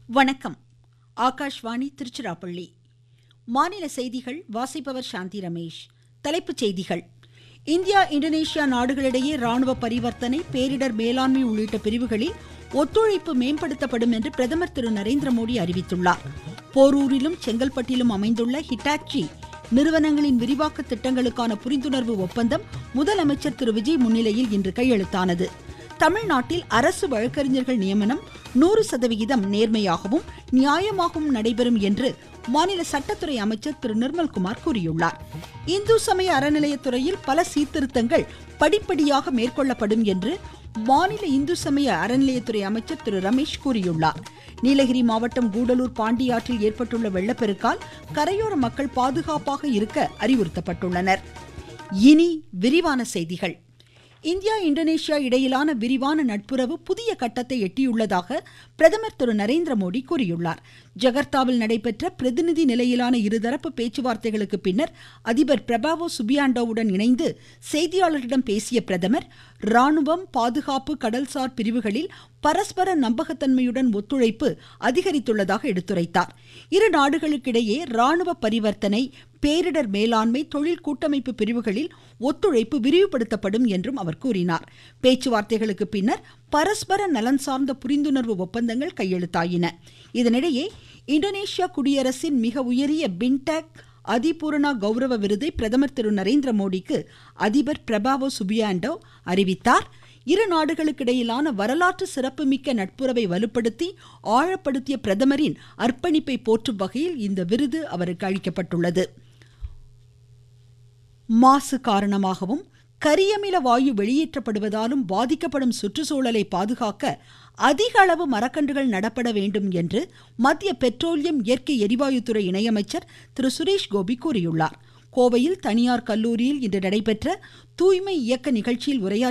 வணக்கம் ஆகாஷ்வாணி திருச்சிராப்பள்ளி மாநில செய்திகள் வாசிப்பவர் சாந்தி ரமேஷ் தலைப்புச் செய்திகள் இந்தியா இந்தோனேஷியா நாடுகளிடையே ராணுவ பரிவர்த்தனை பேரிடர் மேலாண்மை உள்ளிட்ட பிரிவுகளில் ஒத்துழைப்பு மேம்படுத்தப்படும் என்று பிரதமர் திரு நரேந்திர மோடி அறிவித்துள்ளார் போரூரிலும் செங்கல்பட்டிலும் அமைந்துள்ள ஹிட்டாச்சி நிறுவனங்களின் விரிவாக்க திட்டங்களுக்கான புரிந்துணர்வு ஒப்பந்தம் முதலமைச்சர் திரு விஜய் முன்னிலையில் இன்று கையெழுத்தானது தமிழ்நாட்டில் அரசு வழக்கறிஞர்கள் நியமனம் நூறு சதவிகிதம் நேர்மையாகவும் நியாயமாகவும் நடைபெறும் என்று மாநில சட்டத்துறை அமைச்சர் திரு நிர்மல்குமார் கூறியுள்ளார் இந்து சமய அறநிலையத்துறையில் பல சீர்திருத்தங்கள் படிப்படியாக மேற்கொள்ளப்படும் என்று மாநில இந்து சமய அறநிலையத்துறை அமைச்சர் திரு ரமேஷ் கூறியுள்ளார் நீலகிரி மாவட்டம் கூடலூர் பாண்டியாற்றில் ஏற்பட்டுள்ள வெள்ளப்பெருக்கால் கரையோர மக்கள் பாதுகாப்பாக இருக்க அறிவுறுத்தப்பட்டுள்ளனர் இனி விரிவான செய்திகள் இந்தியா இந்தோனேஷியா இடையிலான விரிவான நட்புறவு புதிய கட்டத்தை எட்டியுள்ளதாக பிரதமர் திரு நரேந்திர மோடி கூறியுள்ளார் ஜகர்த்தாவில் நடைபெற்ற பிரதிநிதி நிலையிலான இருதரப்பு பேச்சுவார்த்தைகளுக்கு பின்னர் அதிபர் பிரபாவோ சுபியாண்டோவுடன் இணைந்து செய்தியாளர்களிடம் பேசிய பிரதமர் ராணுவம் பாதுகாப்பு கடல்சார் பிரிவுகளில் பரஸ்பர நம்பகத்தன்மையுடன் ஒத்துழைப்பு அதிகரித்துள்ளதாக எடுத்துரைத்தார் இரு நாடுகளுக்கிடையே ராணுவ பரிவர்த்தனை பேரிடர் மேலாண்மை தொழில் கூட்டமைப்பு பிரிவுகளில் ஒத்துழைப்பு விரிவுபடுத்தப்படும் என்றும் அவர் கூறினார் பேச்சுவார்த்தைகளுக்கு பின்னர் பரஸ்பர நலன் சார்ந்த புரிந்துணர்வு ஒப்பந்தங்கள் கையெழுத்தாயின இதனிடையே இந்தோனேஷியா குடியரசின் மிக உயரிய பின்டெக் அதிபூரணா கௌரவ விருதை பிரதமர் திரு நரேந்திர மோடிக்கு அதிபர் பிரபாவோ சுபியாண்டோ அறிவித்தார் இரு நாடுகளுக்கிடையிலான வரலாற்று சிறப்புமிக்க நட்புறவை வலுப்படுத்தி ஆழப்படுத்திய பிரதமரின் அர்ப்பணிப்பை போற்றும் வகையில் இந்த விருது அவருக்கு அளிக்கப்பட்டுள்ளது மாசு காரணமாகவும் கரியமில வாயு வெளியேற்றப்படுவதாலும் பாதிக்கப்படும் சுற்றுச்சூழலை பாதுகாக்க அதிக அளவு மரக்கன்றுகள் நடப்பட வேண்டும் என்று மத்திய பெட்ரோலியம் இயற்கை எரிவாயுத்துறை இணையமைச்சர் திரு சுரேஷ் கோபி கூறியுள்ளார் கோவையில் தனியார் கல்லூரியில் இன்று நடைபெற்ற தூய்மை இயக்க நிகழ்ச்சியில் உரையாற்றிய